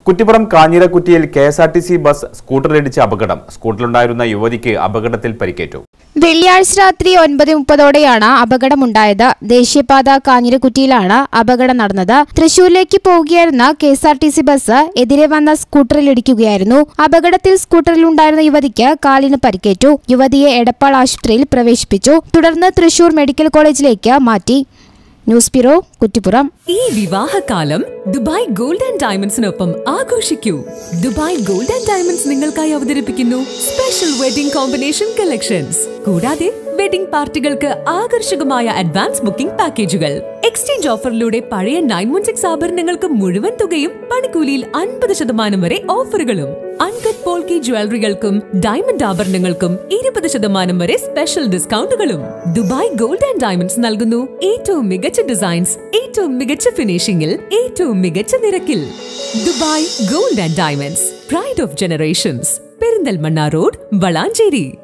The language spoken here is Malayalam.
കുറ്റിപ്പുറം കാഞ്ഞിരക്കുറ്റിയിൽ K S R T C bus സ്കൂട്ടറിലിടിച്ച അപകടം സ്കൂട്ടറിലുണ്ടായിരുന്ന യുവതിക്ക് അപകടത്തിൽ പരിക്കേറ്റു വെള്ളിയാഴ്ച രാത്രി ഒൻപത് മുപ്പതോടെയാണ് അപകടമുണ്ടായത് ദേശീയപാത കാഞ്ഞിരക്കുറ്റിയിലാണ് അപകടം നടന്നത് തൃശൂരിലേക്ക് പോവുകയായിരുന്ന K S R T C bus എതിരെ വന്ന സ്കൂട്ടറിൽ ഇടിക്കുകയായിരുന്നു അപകടത്തിൽ സ്കൂട്ടറിലുണ്ടായിരുന്ന യുവതിക്ക് കാലിന് പരിക്കേറ്റു യുവതിയെ എടപ്പാൾ ആശുപത്രിയിൽ പ്രവേശിപ്പിച്ചു തുടർന്ന് തൃശൂർ മെഡിക്കൽ കോളേജിലേക്ക് മാറ്റി ന്യൂസ് ബ്യൂറോ കുറ്റിപ്പുറം ഈ വിവാഹകാലം ദുബായ് ഗോൾഡ് ആൻഡ് ഡയമണ്ട്സിനൊപ്പം ആഘോഷിക്കൂ ദുബായ് ഗോൾഡ് ആൻഡ് ഡയമണ്ട്സ് നിങ്ങൾക്കായി അവതരിപ്പിക്കുന്നു സ്പെഷ്യൽ വെഡിംഗ് കോമ്പിനേഷൻ കളക്ഷൻസ് കൂടാതെ വെഡിംഗ് പാർട്ടികൾക്ക് ആകർഷകമായ അഡ്വാൻസ് ബുക്കിംഗ് പാക്കേജുകൾ എക്സ്ചേഞ്ച് ഓഫറിലൂടെ പഴയ നയൻ വൺ സിക്സ് ആഭരണങ്ങൾക്ക് മുഴുവൻ തുകയും പണിക്കൂലിയിൽ അൻപത് ശതമാനം വരെ ഓഫറുകളും അൺകട്ട് പോൾക്കി ജ്വല്ലറികൾക്കും ഡയമണ്ട് ആഭരണങ്ങൾക്കും ഇരുപത് ശതമാനം വരെ സ്പെഷ്യൽ ഡിസ്കൗണ്ടുകളും ദുബായ് ഗോൾഡ് ആൻഡ് ഡയമണ്ട്സ് നൽകുന്നു ഏറ്റവും മികച്ച ഡിസൈൻസ് ഏറ്റവും മികച്ച ഫിനിഷിംഗിൽ ഏറ്റവും മികച്ച നിരക്കിൽ Dubai gold and diamonds pride of generations Perinthalmanna road Valanchery